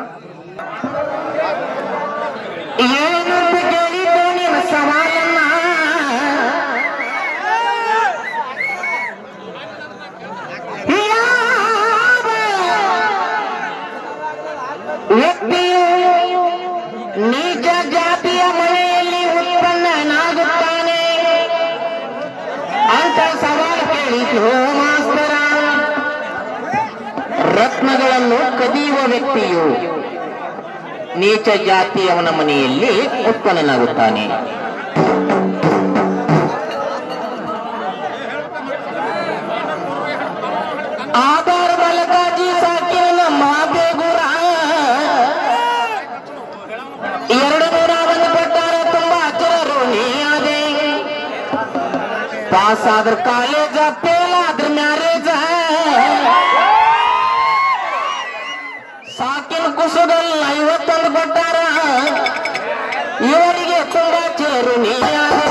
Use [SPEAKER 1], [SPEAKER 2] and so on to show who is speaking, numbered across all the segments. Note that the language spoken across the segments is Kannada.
[SPEAKER 1] ಏನು ಕೇಳಿದ್ದು ನಿಮ್ಮ ಸವಾಲನ್ನ ಯಾವ ವ್ಯಕ್ತಿಯು ನೀಚ ಜಾತಿಯ ಮನೆಯಲ್ಲಿ ಉತ್ಪನ್ನನಾಗುತ್ತಾನೆ ಅಂತ ಸವಾಲು ಕೇಳಿತು ಮಾಸ್ತರ ರತ್ನಗಳನ್ನು ಕದಿಯುವ ವ್ಯಕ್ತಿಯು ನೀಚ ಜಾತಿಯವನ ಮನೆಯಲ್ಲಿ ಉತ್ಪನ್ನನಾಗುತ್ತಾನೆ ಆಧಾರ ಬಲಕಾಜಿ ಸಾಕಿನ ನಮ್ಮ ಬೇಗುರ ಎರಡು ನೂರ ಒಂದು ಕೊಟ್ಟಾರ ತುಂಬಾ ಹತ್ತಿರರು ನೀಯಾದೆ ಪಾಸ್ ಆದ್ರ ಕಾಲೇಜ ಫೇಲ್ ಆದ್ರ ಮ್ಯಾರೇಜ ಸಾಕಿನ ಕುಸುಗಲ್ ಐವತ್ತೊಂದು ಕೊಟ್ಟಾರ ಇವರಿಗೆ ತುಂಬಾ ಚಿರರು ನೀಯಾದೆ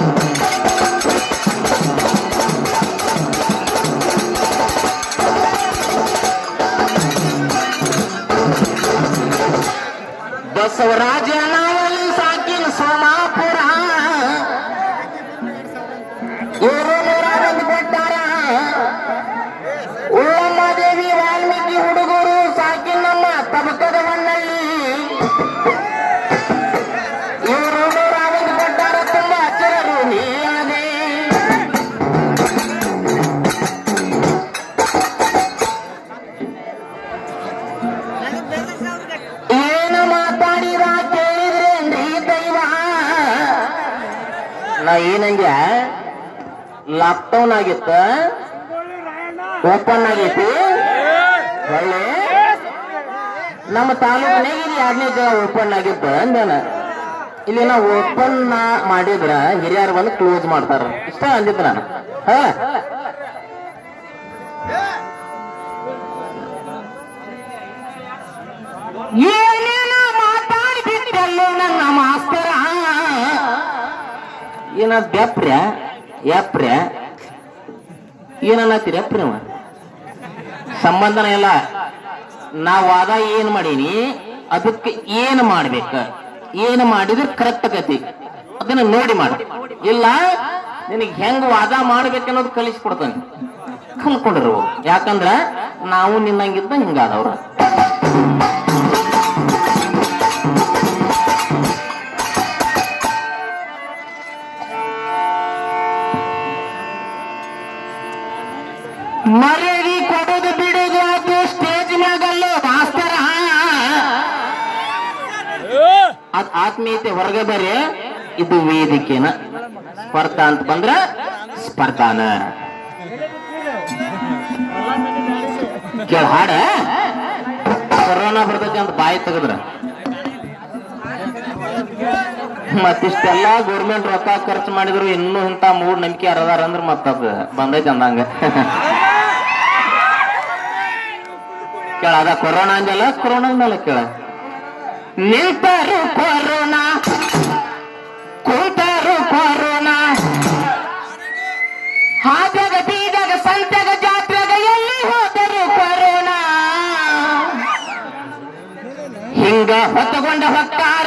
[SPEAKER 1] ಬಸವರಾಜ ನಾವಲ್ಲಿ ಸಾಕಿನ ಸೋಮಾಪುರ ಇವರು ನೂರ ಒಂದು ಕೊಟ್ಟಾರ ಉಳ್ಳಮ್ಮದೇವಿ ವಾಲ್ಮೀಕಿ ಹುಡುಗರು ಸಾಕಿನ ನಮ್ಮ ತಬಕದ ಮಣ್ಣಲ್ಲಿ ಇವರು ನೂರ ಒಂದು ಕೊಟ್ಟಾರ ತುಂಬಾ ಹಚ್ಚರರು ನೀಯಾದೆ ಏನು ಮಾತಾಡಿದ ಕೇಳಿದ್ರೇನ್ರಿ ದೈವ ನಾ ಏನಂದ್ಯ ಲಾಕ್ಡೌನ್ ಆಗಿತ್ತ ಓಪನ್ ಆಗೈತಿ ಒಳ್ಳೆ ನಮ್ಮ ತಾಲೂಕಿನಾಗ ಇದು ಎರಡನೇ ಜಾಗ ಓಪನ್ ಆಗಿದ್ದ ಅಂದೇನ ಇಲ್ಲಿ ನಾವು ಓಪನ್ ಮಾಡಿದ್ರ ಹಿರಿಯರು ಬಂದು ಕ್ಲೋಸ್ ಮಾಡ್ತಾರ ಇಷ್ಟ ಅಂದಿದ್ದ ನಾನು ಹಾ ಏನೇನೋ ಮಾತಾಡ್ಬಿಟ್ಟಲ್ಲೋ ನನ್ನ ಮಾಸ್ತರ ಏನ ಬೆಪ್ರ್ಯ ಎಪ್ರ್ಯ ಏನನ್ನತ್ತೀರಿ ಎಪ್ರಿ ಅವ ಸಂಬಂಧನ ಇಲ್ಲ ನಾ ವಾದ ಏನ್ ಮಾಡೀನಿ ಅದಕ್ಕೆ ಏನ್ ಮಾಡ್ಬೇಕ ಏನ್ ಮಾಡಿದ್ರೆ ಕರೆಕ್ಟ್ ಆಗತಿ ಅದನ್ನ ನೋಡಿ ಮಾಡ ಇಲ್ಲ ನಿನಗೆ ಹೆಂಗ್ ವಾದ ಮಾಡ್ಬೇಕನ್ನೋದು ಕಲಿಸ್ಕೊಡ್ತಾನೆ ಕಲ್ಕೊಂಡಿರು ಯಾಕಂದ್ರ ನಾವು ನಿನ್ನಂಗಿದ್ದ ಹಿಂಗಾದವ್ರ ಮರ್ಯಾದಿ ಕೊಡೋದು ಬಿಡೋದು ಅದು ಸ್ಟೇಜ್ ಮ್ಯಾಗಲ್ಲೋ ಮಾಸ್ತರ ಅದ್ ಆತ್ಮೀಯತೆ ಹೊರಗೆ ಬರ್ರಿ ಇದು ವೇದಿಕೆನ ಸ್ಪರ್ಧಾ ಅಂತ ಬಂದ್ರ ಸ್ಪರ್ಧಾನ ಕೇಳ ಹಾಡ ಕೊರೋನಾ ಬರ್ತೈತಿ ಅಂತ ಬಾಯಿ ತೆಗದ್ರ ಮತ್ತಿಷ್ಟೆಲ್ಲಾ ಗೌರ್ಮೆಂಟ್ ರೊಕ್ಕ ಖರ್ಚು ಮಾಡಿದ್ರು ಇನ್ನೂ ಇಂತ ಮೂಡ್ ನಂಬಿಕೆ ಅರದಾರ ಅಂದ್ರ ಮತ್ತದ ಬಂದೈತಿ ಅಂದಂಗ ಕೇಳ ಅದ ಕೊರೋನಾ ಅಂದಲ್ಲ ಕೊರೋನಾ ಅಂದಲ್ಲ ಕೇಳ ನಿಂತರು ಕೊರೋನಾ ಕುಂತರು ಕೊರೋನಾ ಹಾಜಾಗ ಬೀಜಾಗ ಸಂತ್ಯಾಗ ಜಾತ್ರೆಗ ಎಲ್ಲಿ ಹೋದರು ಕೊರೋನಾ ಹಿಂಗ ಹೊತ್ತುಕೊಂಡ ಹೊಕ್ಕಾರ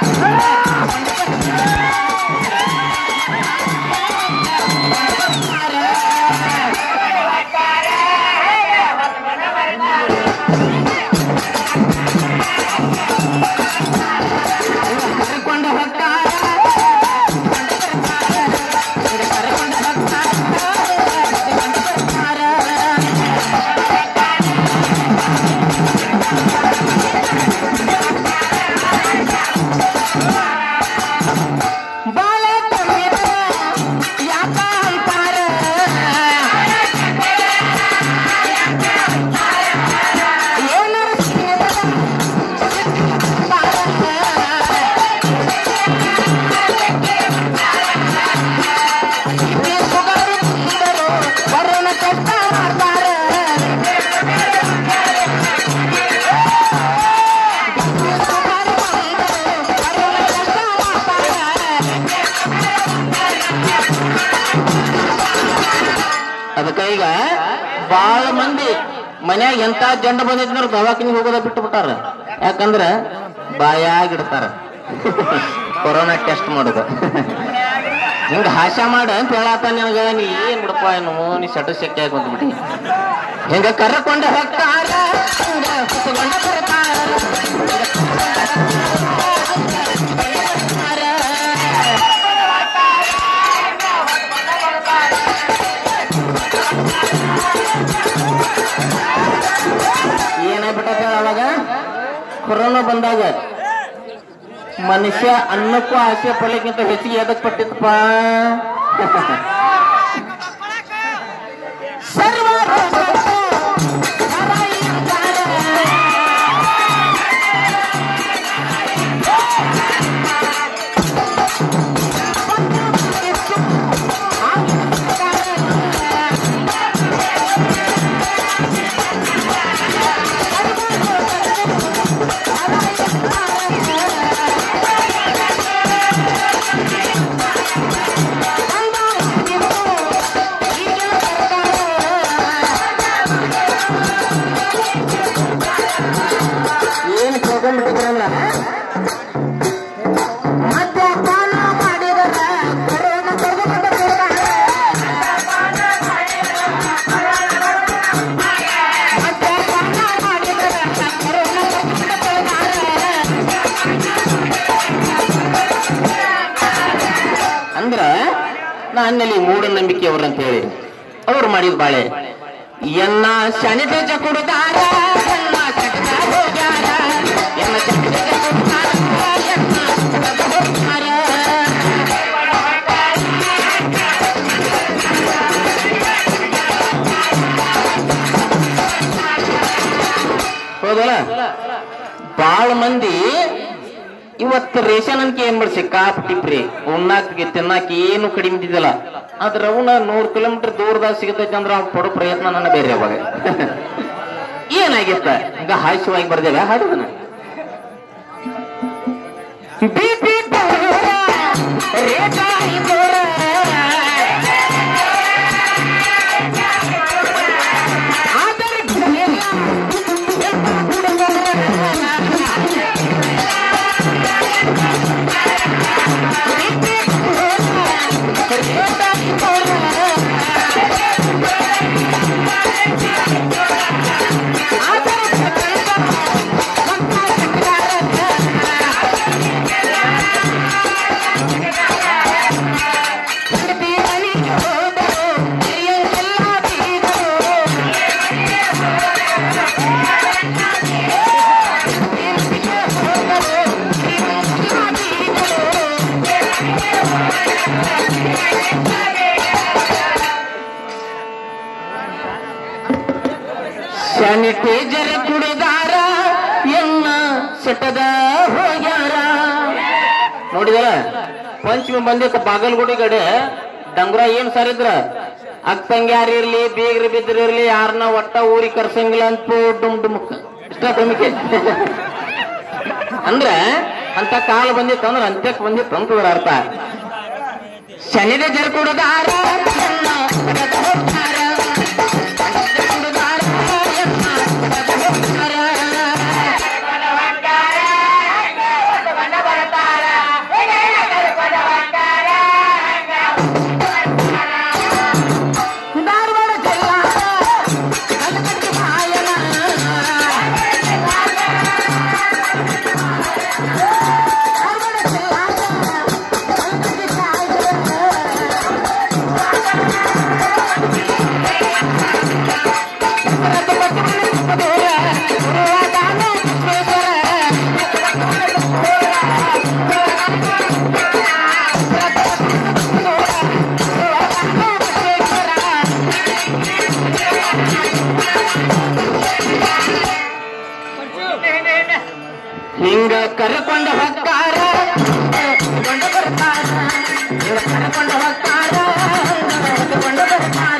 [SPEAKER 1] ಕರ್ಕೊಂಡು ಹೊಕ್ಕಾರ ಕರ್ಕೊಂಡು ಹೊಕ್ಕಾರ ಬಾಳ ತುಂಬಿದ ಯಾಕ ಅಂತಾರ ಏನಾರ ಬರೋಣ ಕಷ್ಟ ಮಾಡ್ತಾರ ಅದಕ್ಕ ಈಗ ಬಹಳ ಮಂದಿ ಮನ್ಯಾಗ ಎಂತ ಜಂಡ ಬಂದೈತಿ ಅಂದ್ರೆ ದವಾಖಾನಿಗೆ ಹೋಗೋದ ಬಿಟ್ಟು ಬಿಟ್ಟಾರ ಯಾಕಂದ್ರ ಬಾಯಾಗಿಡ್ತಾರ ಕೊರೋನಾ ಟೆಸ್ಟ್ ಮಾಡೋದು ಹಿಂಗ ಹಾಸ್ಯ ಮಾಡ ಅಂತ ಹೇಳತ್ತ ನಿನಗ ನೀ ಏನ್ ಬಿಡಪ್ಪ ಏನು ನೀ ಸಟು ಶಕ್ತಿ ಆಗಿ ಬಂದ್ಬಿಟ್ಟಿ ಹಿಂಗ ಕರ್ಕೊಂಡ ಹೊಕ್ಕಾರ ಹಿಂಗ ಹೊತ್ತುಕೊಂಡ ಬರ್ತಾರ. ಏನಾಗ್ಬಿಟ್ಟದ ಅವಾಗ ಕೊರೋನಾ ಬಂದಾಗ ಮನುಷ್ಯ ಅನ್ನಕ್ಕೂ ಆಸೆ ಪಡಲಿಕ್ಕಿಂತ ಹೆಚ್ಚಿಗೆ ಎದಕ್ ಪಟ್ಟಿತ್ತಪ್ಪ ಸರ್ವ ರೋಗಕ್ಕೂ ಹರಯಿದ್ದಾರೆ. ಏನು ತಗೊಂಡ್ಬಿಟ್ಟಿದ್ರಲ್ಲ ಮದ್ಯಪಾನ ಮಾಡಿದರ ಕೊರೋನಾ ತೆಗೆದುಕೊಂಡು ಮದ್ಯಪಾನ ಮಾಡಿದರ ಕೊರೋನಾ ಅಂದ್ರ ನಾನಲ್ಲಿ ಮೂಢನಂಬಿಕೆ ಅವ್ರಂತ ಹೇಳಿ ಅವ್ರು ಮಾಡಿದ ಬಾಳೆ ಎನ್ನ ಸ್ಯಾನಿಟೈಜರ್ ಕೊಡುತ್ತಾರ ಎನ್ನ ಚಟಕ ಹೋಗ್ಯಾರ ಎನ್ನ ಸ್ಯಾನಿಟೈಜರ್ ಕೊಡುತ್ತಾರ ಎನ್ನ ಚಟಕ ಹೋಗ್ಯಾರ ಹೌದಲ್ಲ ಬಾಳ ಮಂದಿ ಇವತ್ತು ರೇಷನ್ ಅನ್ಕ ಏನ್ ಮಾಡಿ ಸಿಕ್ಕಾಪಟ್ಟಿ ಫ್ರೀ ಉಣ್ಣಾಕ ತಿನ್ನಾಕ ಏನು ಕಡಿಮೆ ಇದ್ದಿದ್ದಿಲ್ಲ ಆದ್ರ ಅವನ ನೂರ್ ಕಿಲೋಮೀಟರ್ ದೂರದಾಗ ಸಿಗತೈತಿ ಅಂದ್ರ ಅವ್ನು ಪಡೋ ಪ್ರಯತ್ನ ನನ್ನ ಬೇರೆ ಅವಾಗ ಏನಾಗಿತ್ತ ಈಗ ಹಾಸ್ಯವಾಗಿ ಬರ್ದೇವೆ ಹಾಡುದನ ಬಿಪಿ ರೇಖಾಯಿ ದೂರ ಸ್ಯಾನಿಟೈಸರ್ ಕುಡಿದಾರ ಎನ್ನ ಸೆಟದ ಹೋಗ್ಯಾರ ನೋಡಿದಲ್ಲ ಪಂಚಮಿ ಬಂದಿತ್ತು ಬಾಗಲಗುಡಿ ಕಡೆ ಡಂಗುರ ಏನ್ ಸರಿದ್ರ ಅಕ್ಕಂಗೆ ಯಾರು ಇರ್ಲಿ ಬೀಗ್ರಿ ಬಿದ್ರಿ ಇರ್ಲಿ ಯಾರನ್ನ ಒಟ್ಟ ಊರಿಗೆ ಕರ್ಸಂಗಿಲ್ಲ ಅಂತ ಡುಮ್ ಡುಮಕ್ ಇಷ್ಟ ಡುಮಿಕೆ ಅಂದ್ರೆ ಅಂತ ಕಾಲ ಬಂದಿತ್ತು ಅಂದ್ರೆ ಅಂತ್ಯಕ್ಕೆ ಬಂದಿತ್ತು ಅಂತದ್ರ ಅರ್ಥ ಸ್ಯಾನಿಟೈಸರ್ ಕುಡಿದಾರ ಎನ್ನ ಸೆಟದ ಹೋಗ್ಯಾರ. ಕುಡಿದಾರ ಎನ್ನ ಸೆಟದ ಹೋಗ್ಯಾರ. ಧಾರವಾಡ ಜಿಲ್ಲಾ ಕಲಕಟ್ಟಿ ಮಾಯನ ಧಾರವಾಡ ಜಿಲ್ಲಾ ಕಲಕಟ್ಟಿ ಹಿಂಗ ಕರ್ಕೊಂಡ ಹೊಕ್ಕಾರ ಹೊತ್ಕೊಂಡ ಬರ್ತಾರ ಹಿಂಗ ಕರ್ಕೊಂಡ ಹೊಕ್ಕಾರ ಹೊತ್ಕೊಂಡ ಬರ್ತಾರ